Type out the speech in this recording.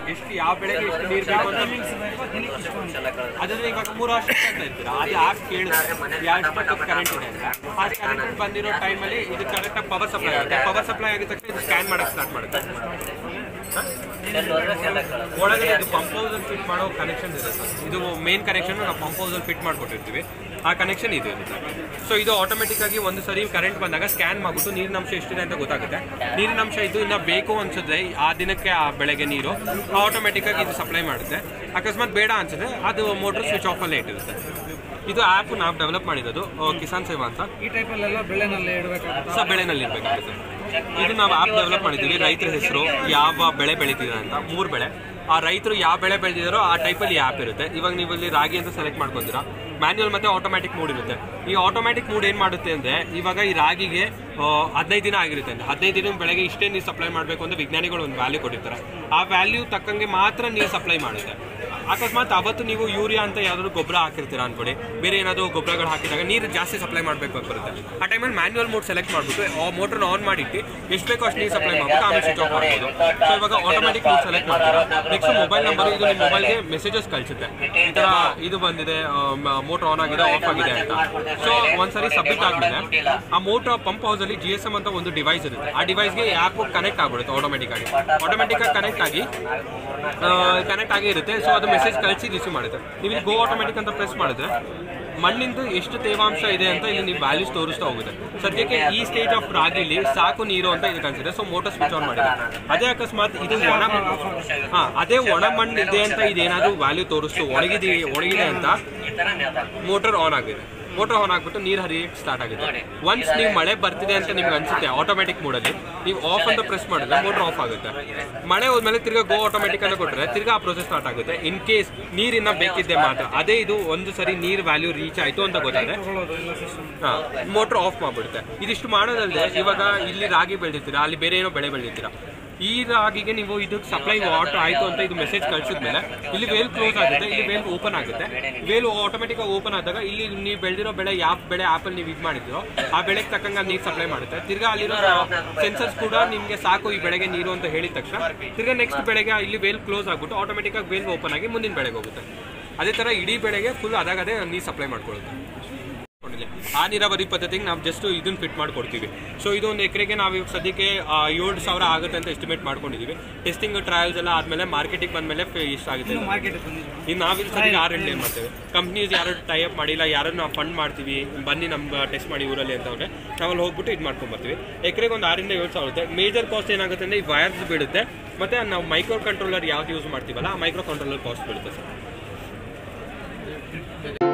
ಎಷ್ಟು ಯಾವ ಬೆಳೆಗೆ ಎಷ್ಟು ನೀರು ಬೇಕು ಅಂತ ಅದಂದ್ರೆ ಇವಾಗ ಮೂರು ವರ್ಷ ಅಂತ ಇರ್ತೀರಾ ಅದು ಯಾಕೆ ಕೇಳಿದ್ರೆ ಎಷ್ಟು ಕರೆಂಟ್ ಇದೆ ಅಂತ ಆ ಕರೆಂಟ್ ಬಂದಿರೋ ಟೈಮಲ್ಲಿ ಇದು ಕರೆಕ್ಟಾಗಿ ಪವರ್ ಸಪ್ಲೈ ಆಗುತ್ತೆ ಪವರ್ ಸಪ್ಲೈ ಆಗಿದ ತಕ್ಷಣ ಇದು ಸ್ಕ್ಯಾನ್ ಮಾಡಕ್ಕೆ ಸ್ಟಾರ್ಟ್ ಮಾಡುತ್ತೆ ಒಳಗಡೆ ಇದು ಪಂಪ್ ಹೌಸಲ್ಲಿ ಫಿಟ್ ಮಾಡೋ ಕನೆಕ್ಷನ್ ಇದೆ ಸರ್ ಇದು ಮೇನ್ ಕನೆಕ್ಷನ್ ನಾವು ಪಂಪ್ ಹೌಸಲ್ಲಿ ಫಿಟ್ ಮಾಡಿಕೊಟ್ಟಿರ್ತೀವಿ ಆ ಕನೆಕ್ಷನ್ ಇದು ಇರುತ್ತೆ ಸೊ ಇದು ಆಟೋಮೆಟಿಕ್ ಆಗಿ ಒಂದು ಸರಿ ಕರೆಂಟ್ ಬಂದಾಗ ಸ್ಕ್ಯಾನ್ ಮಾಡ್ಬಿಟ್ಟು ನೀರಿನ ಅಂಶ ಎಷ್ಟಿದೆ ಅಂತ ಗೊತ್ತಾಗುತ್ತೆ ನೀರಿನ ಅಂಶ ಇದು ಇನ್ನ ಬೇಕು ಅನ್ಸಿದ್ರೆ ಆ ದಿನಕ್ಕೆ ಆ ಬೆಳೆಗೆ ನೀರು ಆಟೋಮೆಟಿಕ್ ಆಗಿ ಇದು ಸಪ್ಲೈ ಮಾಡುತ್ತೆ ಅಕಸ್ಮಾತ್ ಬೇಡ ಅನ್ಸಿದ್ರೆ ಅದು ಮೋಟರ್ ಸ್ವಿಚ್ ಆಫ್ ಅಲ್ಲೇ ಇಟ್ಟಿರುತ್ತೆ ಇದು ಆ್ಯಪ್ ನಾವು ಡೆವಲಪ್ ಮಾಡಿರೋದು ಆ, ಕಿಸಾನ್ ಸೇವಾ ಅಂತ ಈ ಟೈಪಲ್ಲೆಲ್ಲ ಬೆಳೆನಲ್ಲಿ ಇಡಬೇಕಾಗುತ್ತೆ ಹೊಸ ಬೆಳೆನಲ್ಲಿ ಇರಬೇಕಾಗುತ್ತೆ ಇದು ನಾವು ಆ್ಯಪ್ ಡೆವಲಪ್ ಮಾಡಿದ್ದೀವಿ ರೈತರ ಹೆಸರು ಯಾವ ಬೆಳೆ ಬೆಳೀತಿದ್ದಾರೆ ಅಂತ ಮೂರು ಬೆಳೆ ಆ ರೈತರು ಯಾವ ಬೆಳೆ ಬೆಳೆದಿದ್ದಾರೋ ಆ ಟೈಪಲ್ಲಿ ಆ್ಯಪ್ ಇರುತ್ತೆ ಇವಾಗ ನೀವು ಇಲ್ಲಿ ರಾಗಿ ಅಂತ ಸೆಲೆಕ್ಟ್ ಮಾಡ್ಕೊತೀರಾ ಮ್ಯಾನ್ಯುವಲ್ ಮತ್ತೆ ಆಟೋಮ್ಯಾಟಿಕ್ ಮೂಡ್ ಇರುತ್ತೆ ಈ ಆಟೋಮ್ಯಾಟಿಕ್ ಮೂಡ್ ಏನು ಮಾಡುತ್ತೆ ಅಂದರೆ ಇವಾಗ ಈ ರಾಗಿಗೆ ಹದಿನೈದು ದಿನ ಆಗಿರುತ್ತೆ ಅಂದ್ರೆ ಹದಿನೈದು ದಿನ ಬೆಳಗ್ಗೆ ಇಷ್ಟೇ ನೀರು ಸಪ್ಲೈ ಮಾಡಬೇಕು ಅಂತ ವಿಜ್ಞಾನಿಗಳು ಒಂದು ವ್ಯಾಲ್ಯೂ ಕೊಟ್ಟಿರ್ತಾರೆ ಆ ವ್ಯಾಲ್ಯೂ ತಕ್ಕಂಗೆ ಮಾತ್ರ ನೀರು ಸಪ್ಲೈ ಮಾಡುತ್ತೆ ಅಕಸ್ಮಾತ್ ಅವತ್ತು ನೀವು ಯೂರಿಯಾ ಅಂತ ಯಾವ್ದಾದ್ರು ಗೊಬ್ಬರ ಹಾಕಿರ್ತೀರಾ ಅನ್ಕೊಡಿ ಬೇರೆ ಏನಾದ್ರು ಗೊಬ್ಬರಗಳು ಹಾಕಿದಾಗ ನೀರು ಜಾಸ್ತಿ ಸಪ್ಲೈ ಮಾಡಬೇಕು ಅಂತ ಬರುತ್ತೆ ಆ ಟೈಮಲ್ಲಿ ಮ್ಯಾನ್ಯುವಲ್ ಮೋಡ್ ಸೆಲೆಕ್ಟ್ ಮಾಡಿಬಿಟ್ಟು ಆ ಮೋಟರ್ನ ಆನ್ ಮಾಡಿಟ್ಟು ಎಷ್ಟು ಬೇಕೋ ಅಷ್ಟು ನೀರು ಸಪ್ಲೈ ಮಾಡ್ಬಿಟ್ಟು ಆಮೇಲೆ ಸ್ವಿಚ್ ಆಫ್ ಮಾಡ್ಬೋದು ಸೊ ಇವಾಗ ಆಟೋಮೆಟಿಕ್ ನೀವು ಸೆಲೆಕ್ಟ್ ಮಾಡ್ತೀರಾ ನೆಕ್ಸ್ಟ್ ಮೊಬೈಲ್ ನಂಬರ್ ಇದು ನಿಮ್ಮ ಮೊಬೈಲ್ಗೆ ಮೆಸೇಜಸ್ ಕಳಿಸುತ್ತೆ ಈ ಥರ ಇದು ಬಂದಿದೆ ಮೋಟರ್ ಆನ್ ಆಗಿದೆ ಆಫ್ ಆಗಿದೆ ಅಂತ ಸೊ ಒಂದ್ಸರಿ ಸಬ್ಮಿಟ್ ಆದ್ಮೇಲೆ ಆ ಮೋಟರ್ ಪಂಪ್ ಹೌಸಲ್ಲಿ ಜಿ ಎಸ್ ಎಮ್ ಅಂತ ಒಂದು ಡಿವೈಸ್ ಇರುತ್ತೆ ಆ ಡಿವೈಸ್ಗೆ ಆ್ಯಪ್ ಕನೆಕ್ಟ್ ಆಗ್ಬಿಡುತ್ತೆ ಆಟೋಮೆಟಿಕ್ ಆಗಿ ಆಟೋಮೆಟಿಕ್ ಆಗಿ ಕನೆಕ್ಟ್ ಆಗಿ ಕನೆಕ್ಟ್ ಆಗಿ ಇರುತ್ತೆ ಸೊ ಅದು ಮೆಸೇಜ್ ಕಳಿಸಿ ರಿಸೀವ್ ಮಾಡುತ್ತೆ ನೀವು ಇಲ್ಲಿ ಗೋ ಆಟೋಮೆಟಿಕ್ ಅಂತ ಪ್ರೆಸ್ ಮಾಡಿದ್ರೆ ಮಣ್ಣಿಂದು ಎಷ್ಟು ತೇವಾಂಶ ಇದೆ ಅಂತ ಇಲ್ಲಿ ನೀವು ವ್ಯಾಲ್ಯೂಸ್ ತೋರಿಸ್ತಾ ಹೋಗುತ್ತೆ ಸದ್ಯಕ್ಕೆ ಈ ಸ್ಟೇಜ್ ಆಫ್ ರಾಗಿಲಿ ಸಾಕು ನೀರು ಅಂತ ಇದು ಕನ್ಸಿದೆ ಸೊ ಮೋಟರ್ ಸ್ವಿಚ್ ಆನ್ ಮಾಡಿದೆ ಅದೇ ಅಕಸ್ಮಾತ್ ಇದು ಒಣ ಹಾ ಅದೇ ಒಣ ಮಣ್ಣು ಇದೆ ಅಂತ ಇದೇನಾದ್ರೂ ವ್ಯಾಲ್ಯೂ ತೋರಿಸ್ತು ಒಣಗಿದೆ ಒಣಗಿದೆ ಅಂತ ಮೋಟರ್ ಆನ್ ಆಗಿದೆ ಮೋಟರ್ ಆನ್ ಆಗ್ಬಿಟ್ಟು ನೀರು ಹರಿಯಕ್ಕೆ ಸ್ಟಾರ್ಟ್ ಆಗುತ್ತೆ ಒನ್ಸ್ ನೀವು ಮಳೆ ಬರ್ತಿದೆ ಅಂತ ನಿಮ್ಗೆ ಅನ್ಸುತ್ತೆ ಆಟೋಮೆಟಿಕ್ ಮೋಡಲ್ಲಿ ನೀವು ಆಫ್ ಅಂತ ಪ್ರೆಸ್ ಮಾಡಿದ್ರೆ ಮೋಟರ್ ಆಫ್ ಆಗುತ್ತೆ ಮಳೆ ಹೋದ್ಮೇಲೆ ತಿರ್ಗಾ ಗೋ ಆಟೋಮೆಟಿಕ್ ಅಂತ ಕೊಟ್ಟರೆ ತಿರ್ಗಾ ಆ ಪ್ರೊಸೆಸ್ ಸ್ಟಾರ್ಟ್ ಆಗುತ್ತೆ ಇನ್ ಕೇಸ್ ನೀರಿನ ಬೇಕಿದ್ದೆ ಮಾತ್ರ ಅದೇ ಇದು ಒಂದು ಸರಿ ನೀರು ವ್ಯಾಲ್ಯೂ ರೀಚ್ ಆಯ್ತು ಅಂತ ಗೊತ್ತಾದ್ರೆ ಹಾ ಮೋಟರ್ ಆಫ್ ಮಾಡ್ಬಿಡುತ್ತೆ ಇದಿಷ್ಟು ಮಾಡೋದಲ್ಲದೆ ಇವಾಗ ಇಲ್ಲಿ ರಾಗಿ ಬೆಳೆದಿರ್ತೀರಾ ಅಲ್ಲಿ ಬೇರೆ ಏನೋ ಬೆಳೆ ಬೆಳೆದಿರ್ತೀರಾ ಈ ರಾಗಿಗೆ ನೀವು ಇದಕ್ಕೆ ಸಪ್ಲೈ ವಾಟರ್ ಆಯ್ತು ಅಂತ ಇದು ಮೆಸೇಜ್ ಕಳಿಸಿದ್ಮೇಲೆ ಇಲ್ಲಿ ವೇಲ್ ಕ್ಲೋಸ್ ಆಗುತ್ತೆ ಇಲ್ಲಿ ವೇಲ್ ಓಪನ್ ಆಗುತ್ತೆ ವೇಲ್ ಆಟೋಮೆಟಿಕ್ ಆಗಿ ಓಪನ್ ಆದಾಗ ಇಲ್ಲಿ ನೀವು ಬೆಳೆದಿರೋ ಬೆಳೆ ಯಾವ ಬೆಳೆ ಆಪಲ್ ನೀವು ಇದು ಮಾಡಿದ್ರೋ ಆ ಬೆಳೆಗೆ ತಕ್ಕಂಗೆ ನೀರು ಸಪ್ಲೈ ಮಾಡುತ್ತೆ ತಿರ್ಗಾ ಅಲ್ಲಿರೋ ಸೆನ್ಸರ್ಸ್ ಕೂಡ ನಿಮಗೆ ಸಾಕು ಈ ಬೆಳೆಗೆ ನೀರು ಅಂತ ಹೇಳಿದ ತಕ್ಷಣ ತಿರ್ಗಾ ನೆಕ್ಸ್ಟ್ ಬೆಳೆಗೆ ಇಲ್ಲಿ ವೇಲ್ ಕ್ಲೋಸ್ ಆಗ್ಬಿಟ್ಟು ಆಟೋಮೆಟಿಕ್ ಆಗಿ ವೇಲ್ ಓಪನ್ ಆಗಿ ಮುಂದಿನ ಬೆಳೆಗೆ ಹೋಗುತ್ತೆ ಅದೇ ತರ ಇಡೀ ಬೆಳೆಗೆ ಫುಲ್ ಅದಾಗದೇ ನೀರು ಸಪ್ಲೈ ಮಾಡ್ಕೊಳ್ಳುತ್ತೆ ಕೊಂಡಿಲ್ಲ. ಆ ನೀರಾವರಿ ಪದ್ಧತಿಗೆ ನಾವು ಜಸ್ಟ್ ಇದನ್ನ ಫಿಟ್ ಮಾಡ್ಕೊಡ್ತೀವಿ ಸೊ ಇದು ಒಂದು ಎಕರೆಗೆ ನಾವು ಇವಾಗ ಸದ್ಯಕ್ಕೆ ಆ, ಏಳು ಸಾವಿರ ಆಗುತ್ತೆ ಅಂತ ಎಸ್ಟಿಮೇಟ್ ಮಾಡ್ಕೊಂಡಿದ್ದೀವಿ ಟೆಸ್ಟಿಂಗ್ ಟ್ರಯಲ್ಸ್ ಎಲ್ಲ ಆದ್ಮೇಲೆ ಮಾರ್ಕೆಟಿಂಗ್ ಬಂದ್ಮೇಲೆ ಎಷ್ಟಾಗುತ್ತೆ ಅಂತ. ಮಾರ್ಕೆಟ್ ಬಂದಿಲ್ಲ ಇನ್ನು ನಾವಿಲ್ಲಿ ಸದ್ಯಕ್ಕೆ ಆರ್ ಎಂಡ್ ಮಾಡ್ತೇವೆ ಕಂಪ್ನೀಸ್ ಯಾರು ಟೈ ಅಪ್ ಮಾಡಿಲ್ಲ ಯಾರನ್ನು ನಾವು ಫಂಡ್ ಮಾಡ್ತೀವಿ ಬನ್ನಿ ನಮ್ಮ ಟೆಸ್ಟ್ ಮಾಡಿ ಊರಲ್ಲಿ ಅಂತ ಅಂದ್ರೆ ನಾವಲ್ಲಿ ಹೋಗ್ಬಿಟ್ಟು ಇದು ಮಾಡ್ಕೊಂಡ್ ಬರ್ತೀವಿ ಎಕರೆಗೆ ಒಂದು ಆರಿಂದ ಏಳು ಸಾವಿರ ಆಗುತ್ತೆ ಮೇಜರ್ ಕಾಸ್ಟ್ ಏನಾಗುತ್ತೆ ಅಂದ್ರೆ ಈ ವೈರ್ಸ್ ಬೀಳುತ್ತೆ ಮತ್ತೆ ನಾವು ಮೈಕ್ರೋ ಕಂಟ್ರೋಲರ್ ಯಾವ್ದು ಯೂಸ್ ಮಾಡ್ತೀವಲ್ಲ ಆ ಮೈಕ್ರೋ ಕಂಟ್ರೋಲರ್ ಕಾಸ್ಟ್ ಬೀಳುತ್ತೆ ಸರ್